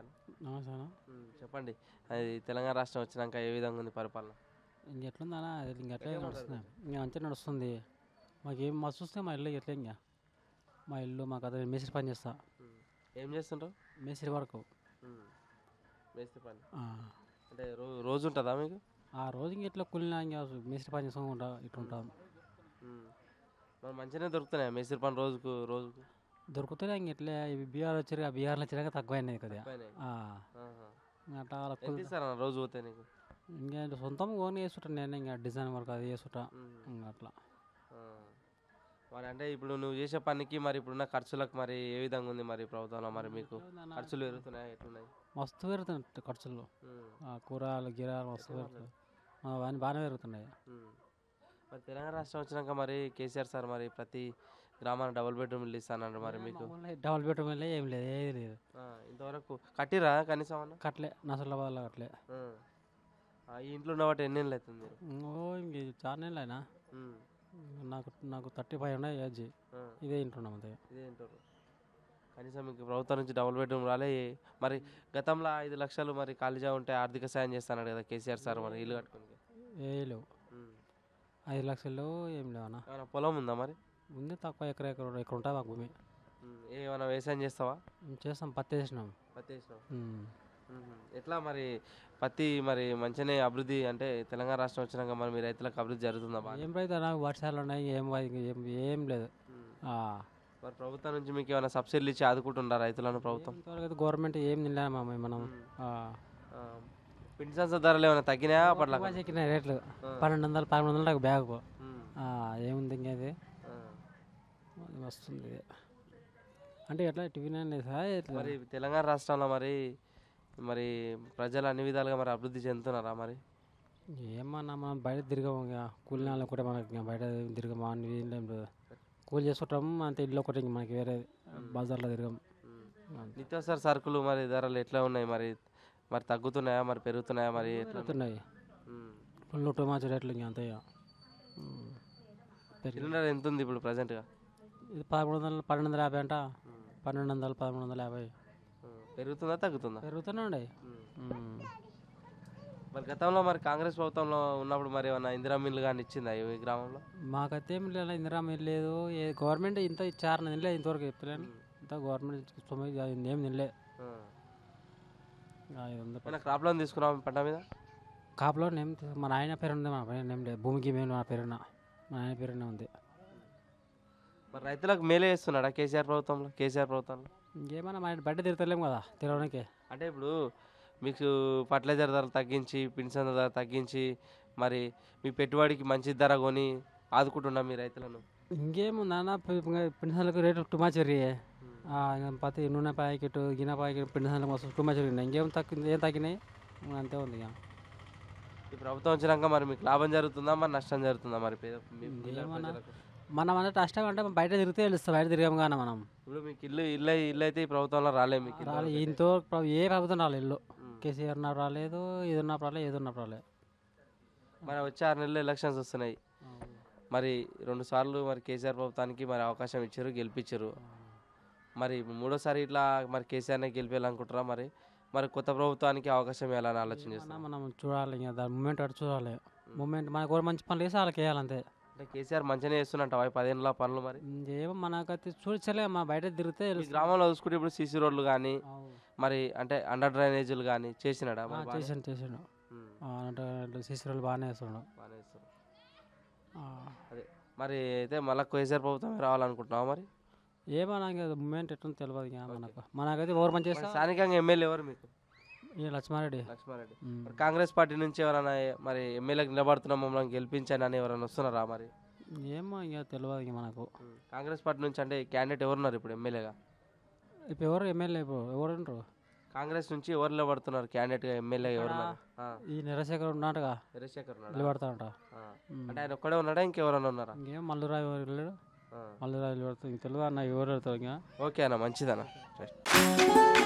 నమస్తే అన్న ఉమ్, చెప్పండి అది తెలంగాణ రాష్ట్రం వచ్చినాక ఏ విధంగా ఉంది పరిపాలన ఇంకెట్లుందన్నా అది ఇంకెట్లే నడుస్తుంది ఇంకా అంతే నడుస్తుంది మాకేం మా చూస్తే మా ఇల్లు ఎట్లా ఇంకా మా ఇల్లు మాకు అదే మేస్త్రి పని చేస్తా ఉమ్, ఏం చేస్తుంటావు మేస్త్రి వరకు ఉమ్, మేస్త్రి పని ఆ. అంటే రో రోజు ఉంటుందా మీకు ఆ రోజు ఇంక ఎట్లా కూలినా ఇంకా మేస్త్రి పని చేసుకుంటూ ఉంటా ఇట్లా ఉంటాం ఉమ్. మరి మంచిగానే దొరుకుతున్నాయి మేస్త్రి పని రోజుకు రోజుకు దొరుకుతాయి ఇంక ఇట్లే ఇవి బీహార్ వచ్చారు ఆ బీహార్లో వచ్చినాక తక్కువైనాయి కదా పైనే. ఆ. ఆహా. ఇంకా అట్లా వాళ్ళ ఎంత ఇస్తారన్న రోజు పోతే నీకు ఇంకా సొంతం ఓన్ వేసుకుంటా నేను ఇంకా డిజైన్ వర్క్ అది వేసుకుంటా ఉమ్. ఇంకా అట్లా ఆ. మరి అంటే ఇప్పుడు నువ్వు చేసే పనికి మరి ఇప్పుడున్న ఖర్చులకు మరి ఏ విధంగా ఉంది మరి ప్రభుత్వంలో మరి మీకు ఖర్చులు పెరుగుతున్నాయి ఎట్లున్నాయి మస్తు పెరుగుతున్నాయి ఖర్చులు ఉమ్. ఆ కూరగాయలు గిరాలు మస్తు పెరుగుతున్నాయి ఆ, అవన్నీ బాగానే పెరుగుతున్నాయి ఉమ్. మరి తెలంగాణ రాష్ట్రం వచ్చినాక మరి కేసీఆర్ సార్ మరి ప్రతి గ్రామానికి డబుల్ బెడ్రూమ్ ఇల్లు ఇస్తానంటారు మరి మీకు డబుల్ బెడ్రూమ్ వెళ్ళి ఏం లేదు ఏది లేదు ఆ, ఇంతవరకు కట్టిరా కనీసం అన్న కట్లే నసలాబాద్లో కట్లే ఆ. ఆ, ఈ ఇంట్లో ఉన్నవాటి ఎన్ని ఏళ్ళు అవుతుంది మీరు ఓ ఇంక చాలా నెలలు అయినా ఉమ్. నాకు నాకు థర్టీ ఫైవ్ ఉన్నాయి ఏజ్ ఆ. ఇదే ఇంటున్నాం అంతే ఇదే అంటారు కనీసం మీకు ప్రభుత్వం నుంచి డబుల్ బెడ్రూమ్ రాలే మరి గతంలో ఐదు లక్షలు మరి ఖాళీగా ఉంటే ఆర్థిక సాయం చేస్తాడు కదా కేసీఆర్ సార్ మరి ఇల్లు కట్టుకుని ఏ లేవు ఐదు లక్షలు ఏం లేవు అన్న ఏమైనా పొలం ఉందా మరి ఉంది తక్కువ ఎకర ఎకర ఎక్కడ ఉంటుంది మాకు భూమి ఉమ్, ఏమైనా వ్యవసాయం చేస్తావా మేము చేస్తాం పత్తి వేసినాం పత్తి వేసినావు ఉమ్. మ్మ్. ఎట్లా మరి పత్తి మరి మంచిగానే అభివృద్ధి అంటే తెలంగాణ రాష్ట్రం వచ్చినాక మరి మీ రైతులకు అభివృద్ధి జరుగుతుందా బాగా ఏం రైతు నాకు వర్షాలు ఉన్నాయి ఏం వా- ఇంక ఏం ఏం లేదు ఆ. మరి ప్రభుత్వం నుంచి మీకు ఏమైనా సబ్సిడీలు ఇచ్చి ఆదుకుంటుందా రైతులను ప్రభుత్వం ఇంతవరకు అయితే గవర్నమెంట్ ఏం తినలేమా మనం ఆ. ఆ, పిండి సంస్థ ధరలు ఏమైనా తగ్గినాయా అప్పట్లో బాగా చెక్కినాయి రేట్లు పన్నెండు వందలు పదమూడు వందలు నాకు బ్యాగ్ మ్మ్. ఏముంది ఇంకేది ఆ. అది వస్తుంది అంటే ఎట్లా టీవీ నైన్ లేదు సార్ ఎట్లా మరి తెలంగాణ రాష్ట్రంలో మరి మరి ప్రజలు అన్ని విధాలుగా మరి అభివృద్ధి చెందుతున్నారా మరి ఏమన్నా మనం బయట తిరగము ఇక కూలి నాళ్ళు కూడా మనకి ఇంకా బయట తిరగము అన్ని ఏం లేదు కూలి చేసుకుంటాము అంతే ఇల్లు ఒకటి ఇంక మనకి వేరే బజార్లో తిరగం మ్మ్. నిత్యావసర సరుకులు మరి ధరలు ఎట్లా ఉన్నాయి మరి మరి తగ్గుతున్నాయా మరి పెరుగుతున్నాయా మరి ఎట్లా పెరుగుతున్నాయి మ్మ్. ఫుల్ టూ మచ్ రేట్లు ఇంక అంతే ఇక. ఉమ్. పెరిగి సిలిండర్ ఎంత ఉంది ఇప్పుడు ప్రజెంట్గా ఇది పదమూడు వందలు పన్నెండు వందల యాభై అంట పన్నెండు వందలు పదమూడు వందల యాభై పెరుగుతుందా తగ్గుతుందా పెరుగుతూనే ఉండే మ్మ్. మరి గతంలో మరి కాంగ్రెస్ ప్రభుత్వంలో ఉన్నప్పుడు మరి ఏమన్నా ఇందిరా మిల్లు కానీ ఇచ్చిందా ఈ గ్రామంలో మాకైతే ఏం లేదు ఇందిరా మీరు లేదు ఏ గవర్నమెంట్ ఇంత ఇచ్చారు నేను తినలేదు ఇంతవరకు చెప్తలేను ఇంత గవర్నమెంట్ తొమ్మిది అది ఏం తినలే ఆ. ఐదు వందలు ఏమన్నా క్రాప్ లోన్ తీసుకున్నాం పంట మీద కాపులో నేమ్ మా నాయన పేరు ఉంది మా పైన నేమ్ లేదు భూమికి మేము నా పేరున మా నాయన పేరునే ఉంది మరి రైతులకు మేలే చేస్తున్నాడా కేసీఆర్ ప్రభుత్వంలో కేసీఆర్ ప్రభుత్వంలో ఇంకేమన్నా మా బయట తిరుగుతలేము కదా తిరగడానికి అంటే ఇప్పుడు మీకు ఫర్టిలైజర్ ధర తగ్గించి పిన్సన్ ధర తగ్గించి మరి మీ పెట్టుబడికి మంచి ధర కొని ఆదుకుంటున్నా మీ రైతులను ఇంకేముంది అన్న పిండిసాలకు రేటు టూ మచ్ పెరిగాయి పత్తి నూనె ప్యాకెట్ గిన్నె ప్యాకెట్ పిండిసాలకు మస్తు టూ మచ్ పెరిగినాయి ఇంకేం తగ్గింది ఏం తగ్గినాయి అంతే ఉంది ఇక ఈ ప్రభుత్వం వచ్చినాక మరి మీకు లాభం జరుగుతుందా మరి నష్టం జరుగుతుందా మరి పేద మీ పిల్లల ఏమన్నా? ప్రజలకు? మనం అంటే కష్టం అంటే బయట తిరిగితే తెలుస్తాం బయట తిరిగాము కానీ మనం ఇప్పుడు మీకు ఇల్లు ఇల్లు ఇల్లు అయితే ఈ ప్రభుత్వంలో రాలే మీకు ఇల్లు. రాలే ఇంతో ఏ ప్రభుత్వం రాలేదు ఇల్లు కేసీఆర్ ఉన్నప్పుడు రాలేదు ఇది ఉన్నప్పుడు రాలేదు ఏది ఉన్నప్పుడు రాలేదు మరి వచ్చే ఆరు నెలలు ఎలక్షన్స్ వస్తున్నాయి మరి రెండు సార్లు మరి కేసీఆర్ ప్రభుత్వానికి మరి అవకాశం ఇచ్చారు గెలిపించారు మరి మూడోసారి ఇట్లా మరి కేసీఆర్ని గెలిపేయాలనుకుంటారా మరి మరి కొత్త ప్రభుత్వానికి అవకాశం ఇవ్వాలని ఆలోచన చేస్తారు ఏమన్నా మనం చూడాలి ఇంకా దాని మూమెంట్ అటు చూడాలి మూమెంట్ మనకు ఎవరు మంచి పనులు వేసి వాళ్ళకి వేయాలంతే అంటే కేసీఆర్ మంచిగానే చేస్తున్నట్ట పదేళ్ళ పనులు మరి ఏమో మనకైతే చూడలే మా బయట తిరిగితే ఈ తెలుస్తుంది. గ్రామంలో చూసుకుంటే ఇప్పుడు సీసీ రోడ్లు కానీ అవు. మరి అంటే అండర్ డ్రైనేజీలు కానీ చేసినాడా ఆ, మరి బాగానే? చేసాను చేసాను ఉమ్, ఆ, అంటే శిశురాలు బాగానే వేస్తున్నాడు బాగానే చేస్తారు. ఆ, అదే మరి అయితే మళ్ళీ కేసీఆర్ ప్రభుత్వమే రావాలనుకుంటున్నావా మరి ఏమన్నా ఇంకా మూమెంట్ ఎట్లా తెలియదు ఇంకా మనకు మనకైతే ఎవరు మంచి మరి చేస్తా స్థానికంగా ఎమ్మెల్యే ఎవరు మీకు ఈ లక్ష్మారెడ్డి లక్ష్మారెడ్డి ఉమ్. మరి కాంగ్రెస్ పార్టీ నుంచి ఎవరైనా మరి ఎమ్మెల్యేకి నిలబడుతున్నాం మమ్మల్ని గెలిపించండి అని ఎవరైనా వస్తున్నారా మరి ఏమో ఇంకా తెలియదు ఇంకా మనకు ఉమ్, కాంగ్రెస్ పార్టీ నుంచి అంటే క్యాండిడేట్ ఎవరున్నారు ఇప్పుడు ఎమ్మెల్యేగా ఇప్పుడు ఎవరు ఎమ్మెల్యే ఇప్పుడు ఎవరు ఉండరు కాంగ్రెస్ నుంచి ఎవరు నిలబడుతున్నారు క్యాండిడేట్గా ఎమ్మెల్యే ఎవరున్నారు ఆ, ఈ నిరశేఖర్ ఉన్నాడుగా చంద్రశేఖర్ ఉన్నాడా? నిలబడతాడంట ఆ. ఉమ్. అంటే ఆయన ఒక్కడే ఉన్నాడా ఇంకెవరైనా ఉన్నారా ఇంకేం మల్లురావు ఎవరు వెళ్ళాడు ఆ. మల్లురావు నిలబడుతుంది ఇంక తెలియదు అన్న ఎవరు వెళ్తాడు ఇంకా ఓకే అన్న మంచిదన్న రైట్